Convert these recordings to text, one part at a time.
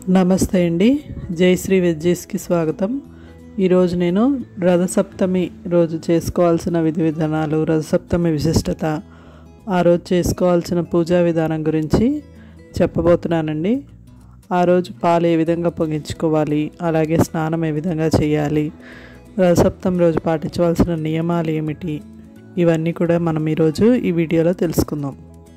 నమస్తే అండి జయశ్రీ వెజ్జీస్కి స్వాగతం ఈరోజు నేను రథసప్తమి రోజు చేసుకోవాల్సిన విధి విధానాలు రథసప్తమి విశిష్టత ఆ రోజు చేసుకోవాల్సిన పూజా విధానం గురించి చెప్పబోతున్నానండి ఆ రోజు పాలు ఏ విధంగా పొంగించుకోవాలి అలాగే స్నానం ఏ విధంగా చేయాలి రథసప్తమి రోజు పాటించవలసిన నియమాలు ఏమిటి ఇవన్నీ కూడా మనం ఈరోజు ఈ వీడియోలో తెలుసుకుందాం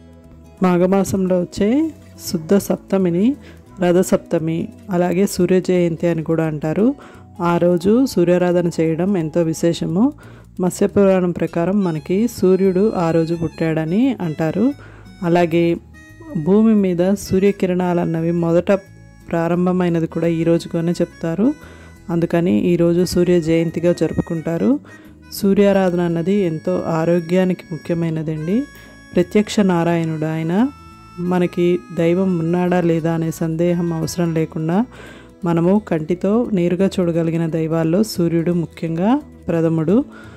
మాఘమాసంలో వచ్చే శుద్ధ సప్తమిని రథసప్తమి అలాగే సూర్య జయంతి అని కూడా అంటారు ఆ రోజు సూర్యారాధన చేయడం ఎంతో విశేషము మత్స్యపురాణం ప్రకారం మనకి సూర్యుడు ఆ రోజు పుట్టాడని అంటారు అలాగే భూమి మీద సూర్యకిరణాలు అన్నవి మొదట ప్రారంభమైనది కూడా ఈ రోజుగానే చెప్తారు అందుకని ఈరోజు సూర్య జయంతిగా జరుపుకుంటారు సూర్యారాధన అన్నది ఎంతో ఆరోగ్యానికి ముఖ్యమైనదండి ప్రత్యక్ష నారాయణుడు ఆయన మనకి దైవం ఉన్నాడా లేదా అనే సందేహం అవసరం లేకుండా మనము కంటితో నేరుగా చూడగలిగిన దైవాల్లో సూర్యుడు ముఖ్యంగా ప్రథముడు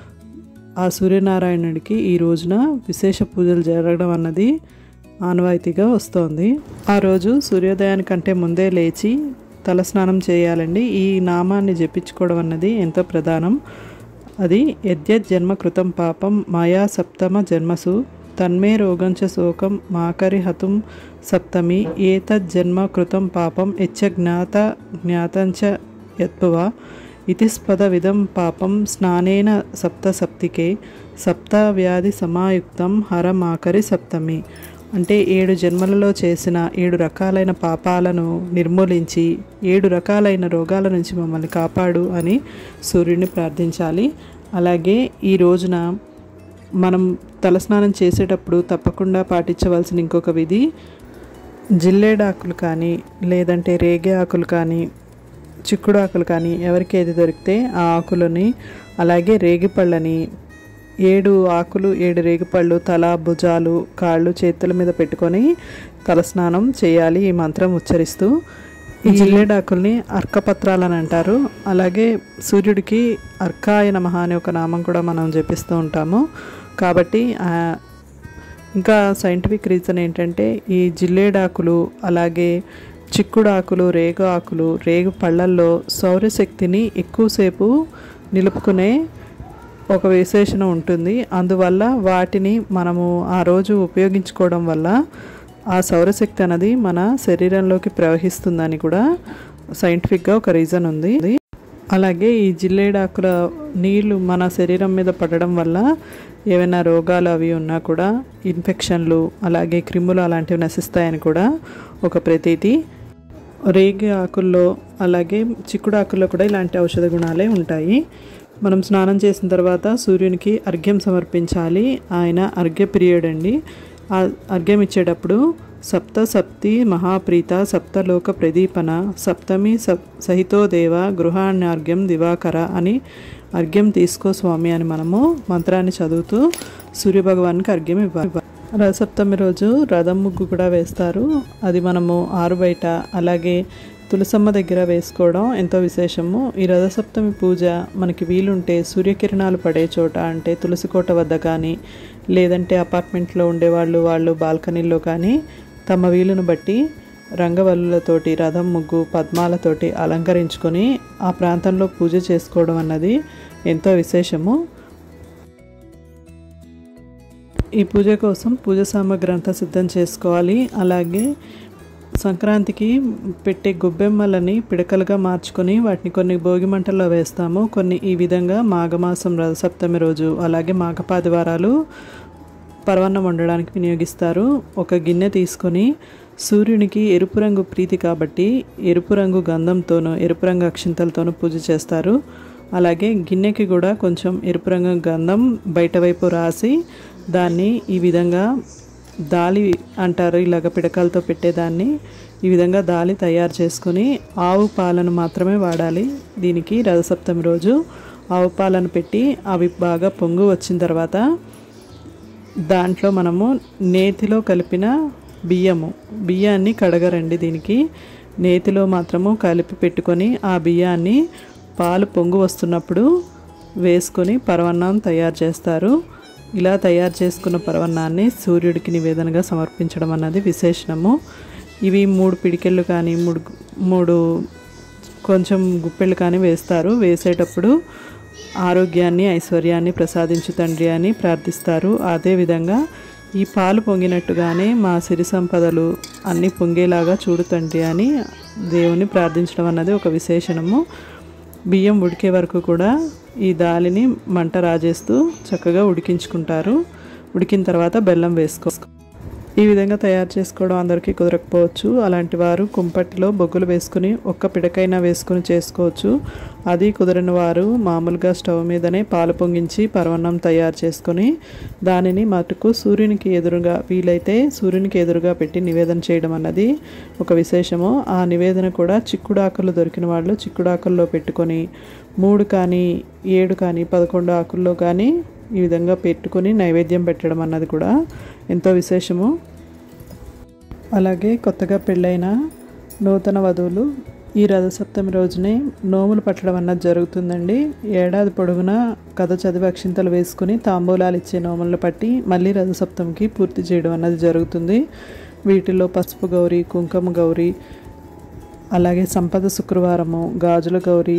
ఆ సూర్యనారాయణుడికి ఈ రోజున విశేష పూజలు జరగడం అన్నది ఆనవాయితీగా వస్తోంది ఆ రోజు సూర్యోదయానికంటే ముందే లేచి తలస్నానం చేయాలండి ఈ నామాన్ని జపించుకోవడం అన్నది ఎంతో ప్రధానం అది యద్యత్ జన్మ కృతం పాపం మాయా సప్తమ జన్మసు తన్మే రోగంచ శోకం మాకరి హతుం సప్తమి ఏతజ్జన్మ కృతం పాపం యచ్చ జ్ఞాత జ్ఞాతంచ యత్పువ ఇతిస్పద విధం పాపం స్నానేన సప్త సప్తికే సప్త వ్యాధి సమాయుక్తం హరమాకరి సప్తమి అంటే ఏడు జన్మలలో చేసిన ఏడు రకాలైన పాపాలను నిర్మూలించి ఏడు రకాలైన రోగాల నుంచి మమ్మల్ని కాపాడు అని సూర్యుడిని ప్రార్థించాలి అలాగే ఈ రోజున మనం తలస్నానం చేసేటప్పుడు తప్పకుండా పాటించవలసిన ఇంకొక విధి జిల్లేడాకులు కానీ లేదంటే రేగే ఆకులు కానీ చిక్కుడు ఆకులు కానీ ఎవరికి ఏది దొరికితే ఆ ఆకులని అలాగే రేగిపళ్ళని ఏడు ఆకులు ఏడు రేగిపళ్ళు తల భుజాలు కాళ్ళు చేతుల మీద పెట్టుకొని తలస్నానం చేయాలి ఈ మంత్రం ఉచ్చరిస్తూ ఈ జిల్లేడాకుల్ని అర్కపత్రాలని అంటారు అలాగే సూర్యుడికి అర్కాయ నమః అనే ఒక నామం కూడా మనం జపిస్తూ ఉంటాము కాబట్టి ఇంకా సైంటిఫిక్ రీజన్ ఏంటంటే ఈ జిల్లేడాకులు అలాగే చిక్కుడు ఆకులు రేగు ఆకులు రేగు పళ్ళల్లో సౌరశక్తిని ఎక్కువసేపు నిలుపుకునే ఒక విశేషణ ఉంటుంది అందువల్ల వాటిని మనము ఆ రోజు ఉపయోగించుకోవడం వల్ల ఆ సౌరశక్తి అనేది మన శరీరంలోకి ప్రవహిస్తుందని కూడా సైంటిఫిక్గా ఒక రీజన్ ఉంది అలాగే ఈ జిల్లేడాకుల నీళ్లు మన శరీరం మీద పడడం వల్ల ఏవైనా రోగాలు అవి ఉన్నా కూడా ఇన్ఫెక్షన్లు అలాగే క్రిములు అలాంటివి నశిస్తాయని కూడా ఒక ప్రతీతి రేగి ఆకుల్లో అలాగే చిక్కుడు ఆకుల్లో కూడా ఇలాంటి ఔషధ గుణాలే ఉంటాయి మనం స్నానం చేసిన తర్వాత సూర్యునికి అర్ఘ్యం సమర్పించాలి ఆయన అర్ఘ్య పీరియడ్ అండి ఆ అర్ఘ్యం ఇచ్చేటప్పుడు సప్త సప్తి మహాప్రీత సప్తలోక ప్రదీపన సప్తమి సప్ సహితో దేవ గృహాణ్యార్ఘ్యం దివాకర అని అర్ఘ్యం తీసుకో స్వామి అని మనము మంత్రాన్ని చదువుతూ సూర్యభగవానికి అర్ఘ్యం ఇవ్వాలి రథసప్తమి రోజు రథం ముగ్గు కూడా వేస్తారు అది మనము ఆరు బయట అలాగే తులసమ్మ దగ్గర వేసుకోవడం ఎంతో విశేషము ఈ రథసప్తమి పూజ మనకి వీలుంటే సూర్యకిరణాలు పడే చోట అంటే తులసికోట వద్ద కానీ లేదంటే అపార్ట్మెంట్లో ఉండేవాళ్ళు వాళ్ళు బాల్కనీల్లో కానీ తమ వీలును బట్టి రంగవల్లులతోటి రథం ముగ్గు పద్మాలతోటి అలంకరించుకొని ఆ ప్రాంతంలో పూజ చేసుకోవడం అన్నది ఎంతో విశేషము ఈ పూజ కోసం పూజ సామాగ్రి అంతా సిద్ధం చేసుకోవాలి అలాగే సంక్రాంతికి పెట్టే గొబ్బెమ్మలని పిడకలుగా మార్చుకొని వాటిని కొన్ని భోగి మంటల్లో వేస్తాము కొన్ని ఈ విధంగా మాఘమాసం రథసప్తమి రోజు అలాగే మాఘపాదివారాలు పర్వన్నం వండడానికి వినియోగిస్తారు ఒక గిన్నె తీసుకొని సూర్యునికి ఎరుపు రంగు ప్రీతి కాబట్టి ఎరుపు రంగు గంధంతోనూ ఎరుపు రంగు అక్షింతలతోనూ పూజ చేస్తారు అలాగే గిన్నెకి కూడా కొంచెం ఎరుపు రంగు గంధం బయట వైపు రాసి దాన్ని ఈ విధంగా దాలి అంటారు ఇలాగ పిడకలతో పెట్టేదాన్ని ఈ విధంగా దాలి తయారు చేసుకొని ఆవు పాలను మాత్రమే వాడాలి దీనికి రథసప్తమి రోజు ఆవు పాలను పెట్టి అవి బాగా పొంగు వచ్చిన తర్వాత దాంట్లో మనము నేతిలో కలిపిన బియ్యము బియ్యాన్ని కడగరండి దీనికి నేతిలో మాత్రము కలిపి పెట్టుకొని ఆ బియ్యాన్ని పాలు పొంగు వస్తున్నప్పుడు వేసుకొని పరవన్నం తయారు చేస్తారు ఇలా తయారు చేసుకున్న పరవన్నాన్ని సూర్యుడికి నివేదనగా సమర్పించడం అన్నది విశేషణము ఇవి మూడు పిడికెళ్ళు కానీ మూడు మూడు కొంచెం గుప్పెళ్ళు కానీ వేస్తారు వేసేటప్పుడు ఆరోగ్యాన్ని ఐశ్వర్యాన్ని ప్రసాదించు తండ్రి అని ప్రార్థిస్తారు అదేవిధంగా ఈ పాలు పొంగినట్టుగానే మా సిరి సంపదలు అన్నీ పొంగేలాగా చూడు తండ్రి అని దేవుని ప్రార్థించడం అన్నది ఒక విశేషణము బియ్యం ఉడికే వరకు కూడా ఈ దాలిని మంట రాజేస్తూ చక్కగా ఉడికించుకుంటారు ఉడికిన తర్వాత బెల్లం వేసుకో ఈ విధంగా తయారు చేసుకోవడం అందరికీ కుదరకపోవచ్చు అలాంటి వారు కుంపటిలో బొగ్గులు వేసుకుని ఒక్క పిడకైనా వేసుకుని చేసుకోవచ్చు అది కుదరని వారు మామూలుగా స్టవ్ మీదనే పాలు పొంగించి పరవన్నం తయారు చేసుకొని దానిని మటుకు సూర్యునికి ఎదురుగా వీలైతే సూర్యునికి ఎదురుగా పెట్టి నివేదన చేయడం అన్నది ఒక విశేషము ఆ నివేదన కూడా చిక్కుడాకులు దొరికిన వాళ్ళు చిక్కుడాకుల్లో పెట్టుకొని మూడు కానీ ఏడు కానీ పదకొండు ఆకుల్లో కానీ ఈ విధంగా పెట్టుకొని నైవేద్యం పెట్టడం అన్నది కూడా ఎంతో విశేషము అలాగే కొత్తగా పెళ్ళైన నూతన వధువులు ఈ రథసప్తమి రోజునే నోములు పట్టడం అన్నది జరుగుతుందండి ఏడాది పొడుగునా కథ చదివి అక్షింతలు వేసుకుని తాంబూలాలు ఇచ్చే నోములను పట్టి మళ్ళీ రథసప్తమికి పూర్తి చేయడం అన్నది జరుగుతుంది వీటిలో పసుపు గౌరి కుంకుమ గౌరి అలాగే సంపద శుక్రవారము గాజుల గౌరి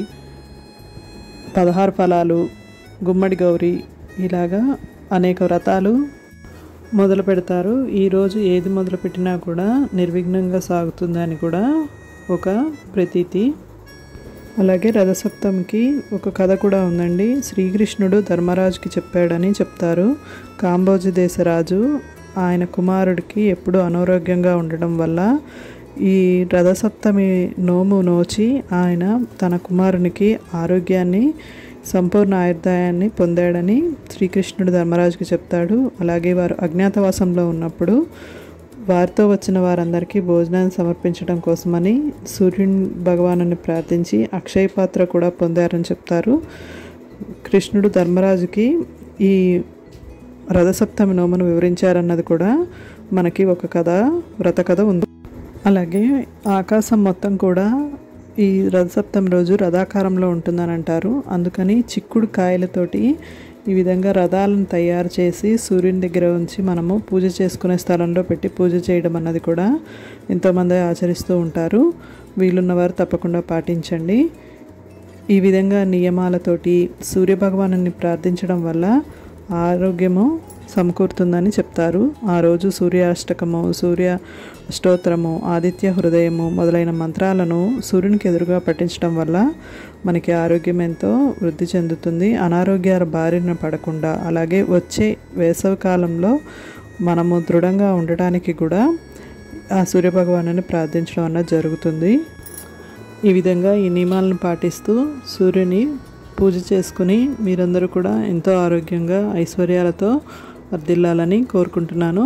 పదహారు ఫలాలు గుమ్మడి గౌరి ఇలాగా అనేక వ్రతాలు మొదలు పెడతారు ఈరోజు ఏది మొదలు పెట్టినా కూడా నిర్విఘ్నంగా సాగుతుందని కూడా ఒక ప్రతీతి అలాగే రథసప్తమికి ఒక కథ కూడా ఉందండి శ్రీకృష్ణుడు ధర్మరాజుకి చెప్పాడని చెప్తారు కాంబోజి దేశరాజు ఆయన కుమారుడికి ఎప్పుడూ అనారోగ్యంగా ఉండడం వల్ల ఈ రథసప్తమి నోము నోచి ఆయన తన కుమారునికి ఆరోగ్యాన్ని సంపూర్ణ ఆయుర్దాయాన్ని పొందాడని శ్రీకృష్ణుడు ధర్మరాజుకి చెప్తాడు అలాగే వారు అజ్ఞాతవాసంలో ఉన్నప్పుడు వారితో వచ్చిన వారందరికీ భోజనాన్ని సమర్పించడం కోసమని సూర్యుని భగవాను ప్రార్థించి అక్షయ పాత్ర కూడా పొందారని చెప్తారు కృష్ణుడు ధర్మరాజుకి ఈ రథసప్తమి నోమును వివరించారన్నది కూడా మనకి ఒక కథ వ్రత కథ ఉంది అలాగే ఆకాశం మొత్తం కూడా ఈ రథసప్తమి రోజు రథాకారంలో ఉంటుందని అంటారు అందుకని చిక్కుడు కాయలతోటి ఈ విధంగా రథాలను తయారు చేసి సూర్యుని దగ్గర ఉంచి మనము పూజ చేసుకునే స్థలంలో పెట్టి పూజ చేయడం అన్నది కూడా ఎంతోమంది ఆచరిస్తూ ఉంటారు వీలున్నవారు తప్పకుండా పాటించండి ఈ విధంగా నియమాలతోటి సూర్యభగవాను ప్రార్థించడం వల్ల ఆరోగ్యము సమకూరుతుందని చెప్తారు ఆ రోజు సూర్యాష్టకము సూర్య స్తోత్రము ఆదిత్య హృదయము మొదలైన మంత్రాలను సూర్యునికి ఎదురుగా పఠించడం వల్ల మనకి ఆరోగ్యం ఎంతో వృద్ధి చెందుతుంది అనారోగ్యాల బారిన పడకుండా అలాగే వచ్చే వేసవి కాలంలో మనము దృఢంగా ఉండటానికి కూడా ఆ సూర్యభగవాను ప్రార్థించడం అన్నది జరుగుతుంది ఈ విధంగా ఈ నియమాలను పాటిస్తూ సూర్యుని పూజ చేసుకుని మీరందరూ కూడా ఎంతో ఆరోగ్యంగా ఐశ్వర్యాలతో వర్ధిల్లాలని కోరుకుంటున్నాను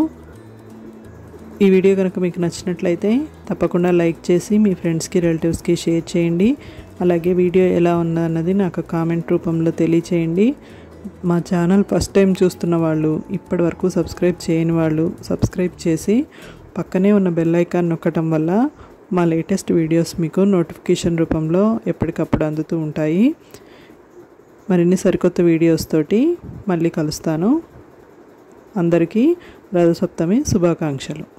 ఈ వీడియో కనుక మీకు నచ్చినట్లయితే తప్పకుండా లైక్ చేసి మీ ఫ్రెండ్స్కి రిలేటివ్స్కి షేర్ చేయండి అలాగే వీడియో ఎలా ఉన్నదన్నది నాకు కామెంట్ రూపంలో తెలియచేయండి మా ఛానల్ ఫస్ట్ టైం చూస్తున్న వాళ్ళు ఇప్పటి వరకు సబ్స్క్రైబ్ చేయని వాళ్ళు సబ్స్క్రైబ్ చేసి పక్కనే ఉన్న బెల్ ఐకాన్ నొక్కటం వల్ల మా లేటెస్ట్ వీడియోస్ మీకు నోటిఫికేషన్ రూపంలో ఎప్పటికప్పుడు అందుతూ ఉంటాయి మరిన్ని సరికొత్త వీడియోస్ తోటి మళ్ళీ కలుస్తాను అందరికీ రథసప్తమి శుభాకాంక్షలు